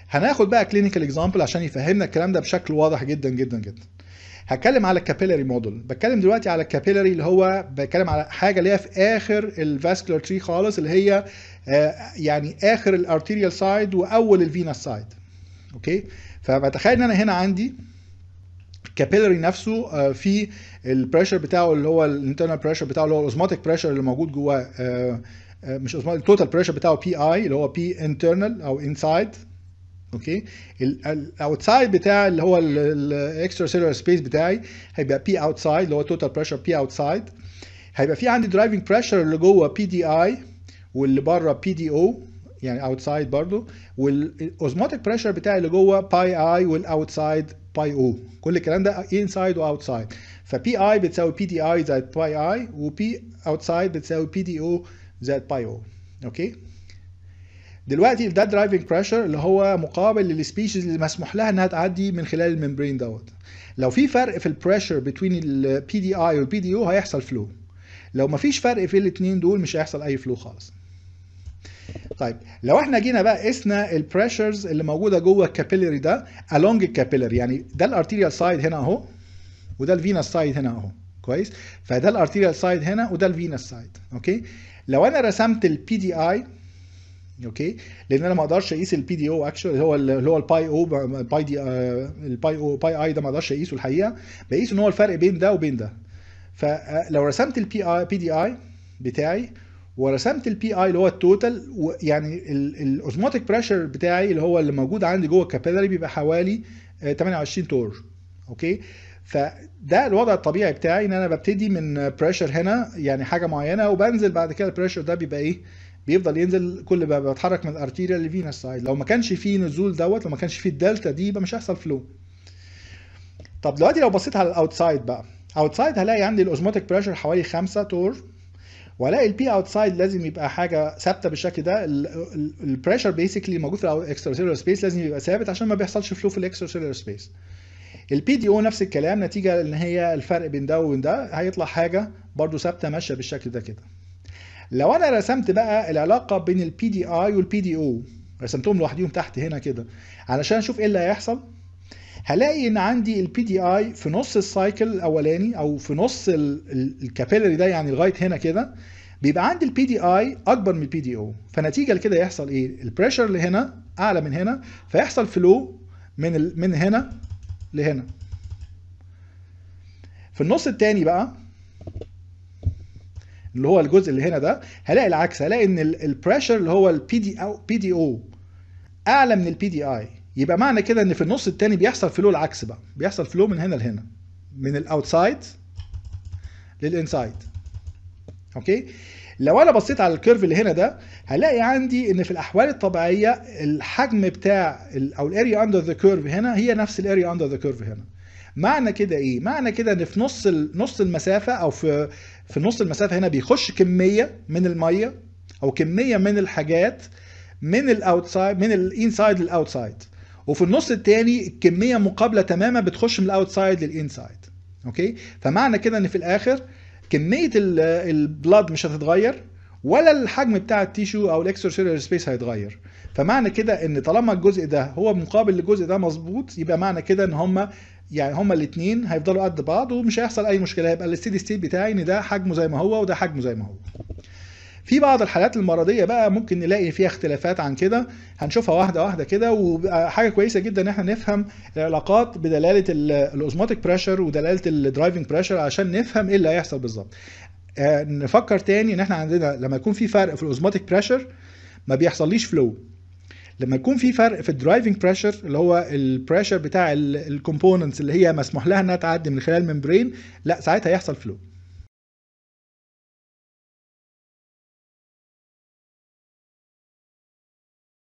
هناخد بقى كلينيكال اكزامبل عشان يفهمنا الكلام ده بشكل واضح جدا جدا جدا هتكلم على الكابيلاري موديل بتكلم دلوقتي على الكابيلاري اللي هو بتكلم على حاجه اللي هي في اخر الفاسكولار تري خالص اللي هي آه، يعني اخر الارتيريال سايد واول الفينس سايد اوكي فبتخيل ان انا هنا عندي كابيلاري نفسه آه، في البريشر بتاعه اللي هو الانترنال بريشر بتاعه اللي هو الاوزماتيك بريشر اللي موجود جواه آه، آه، مش اوزماتيك التوتال بريشر بتاعه بي اي اللي هو بي انترنال او انسايد اوكي الاوتسايد بتاع اللي هو الاكسترا سيلولار سبيس بتاعي هيبقى بي اوتسايد اللي هو توتال بريشر بي اوتسايد هيبقى في عندي درايفنج بريشر اللي جوه بي دي اي واللي بره بي دي او يعني اوتسايد برضو والاوزماتيك بريشر بتاعي اللي جوه باي اي والاوتسايد باي او كل الكلام ده انسايد واوتسايد فبي اي بتساوي بي دي اي زائد باي اي وبي اوتسايد بتساوي بي دي او زائد باي او اوكي دلوقتي ده درايفنج بريشر اللي هو مقابل للسبيشيز اللي مسموح لها انها تعدي من خلال الممبرين دوت لو في فرق في البريشر بين البي دي اي والبي دي او هيحصل فلو لو مفيش فرق في الاثنين دول مش هيحصل اي فلو خالص طيب لو احنا جينا بقى قسنا البريشرز اللي موجوده جوه الكابيلاري ده along الكابيلاري يعني ده الارتيريال سايد هنا اهو وده الفينس سايد هنا اهو كويس فده الارتيريال سايد هنا وده الفينس سايد اوكي لو انا رسمت البي دي اي اوكي لان انا ما اقدرش اقيس البي دي او اكشوال اللي هو اللي هو الباي او باي دي الباي او باي اي ده ما اقدرش اقيسه الحقيقه بقيس ان هو الفرق بين ده وبين ده فلو رسمت البي اي بي دي اي بتاعي ورسمت البي اي اللي هو التوتال يعني الاوزموتيك بريشر بتاعي اللي هو اللي موجود عندي جوه الكابيلاري بيبقى حوالي آه، 28 تور اوكي فده الوضع الطبيعي بتاعي ان انا ببتدي من بريشر هنا يعني حاجه معينه وبنزل بعد كده البريشر ده بيبقى ايه بيفضل ينزل كل ما بتحرك من الارتيريا للفينس سايد لو ما كانش فيه نزول دوت لو ما كانش فيه الدلتا دي يبقى مش هيحصل فلو طب دلوقتي لو بصيت على الاوتسايد بقى اوتسايد هلاقي عندي الاوزموتيك بريشر حوالي 5 تور والاقي البي اوتسايد لازم يبقى حاجه ثابته بالشكل ده البريشر بيسكلي موجود في الاكسترا سبيس لازم يبقى ثابت عشان ما بيحصلش فلو في الاكسترا سبيس البي دي او نفس الكلام نتيجه ان هي الفرق بين ده وبين ده هيطلع حاجه برضو ثابته ماشيه بالشكل ده كده لو انا رسمت بقى العلاقه بين البي دي اي والبي دي او رسمتهم لوحديهم تحت هنا كده علشان اشوف ايه اللي هيحصل هلاقي ان عندي البي دي اي في نص السايكل الاولاني او في نص الكابيلاري ده يعني لغايه هنا كده بيبقى عندي البي دي اي اكبر من البي دي او فنتيجه لكده يحصل ايه البريشر اللي هنا اعلى من هنا فيحصل فلو من ال... من هنا لهنا في النص التاني بقى اللي هو الجزء اللي هنا ده هلاقي العكس هلاقي ان البريشر اللي هو البي دي او بي دي او اعلى من البي دي اي يبقى معنى كده ان في النص التاني بيحصل فلو العكس بقى بيحصل فلو من هنا لهنا من الاوتسايد للانسايد اوكي لو انا بصيت على الكيرف اللي هنا ده هلاقي عندي ان في الاحوال الطبيعيه الحجم بتاع ال او الاريا اندر ذا كيرف هنا هي نفس الاريا اندر ذا كيرف هنا معنى كده ايه معنى كده ان في نص نص المسافه او في في نص المسافه هنا بيخش كميه من الميه او كميه من الحاجات من الاوتسايد من الانسايد للاوتسايد وفي النص الثاني الكميه مقابله تماما بتخش من الاوتسايد للانسايد اوكي فمعنى كده ان في الاخر كميه البلاد مش هتتغير ولا الحجم بتاع التيشو او الاكسترا سبيس هيتغير فمعنى كده ان طالما الجزء ده هو مقابل للجزء ده مظبوط يبقى معنى كده ان هما يعني هما الاثنين هيفضلوا قد بعض ومش هيحصل اي مشكله هيبقى الستيدي ستيت بتاعي ان ده حجمه زي ما هو وده حجمه زي ما هو في بعض الحالات المرضيه بقى ممكن نلاقي فيها اختلافات عن كده هنشوفها واحده واحده كده وحاجه كويسه جدا ان احنا نفهم العلاقات بدلاله الاوزموتيك بريشر ودلاله الدرايفنج بريشر عشان نفهم ايه اللي هيحصل بالظبط آه نفكر تاني ان احنا عندنا لما يكون في فرق في الاوزموتيك بريشر ما بيحصليش فلو لما يكون في فرق في الدرايفنج بريشر اللي هو البريشر بتاع الكومبوننتس اللي هي مسموح لها انها تعدي من خلال الممبرين لا ساعتها يحصل فلو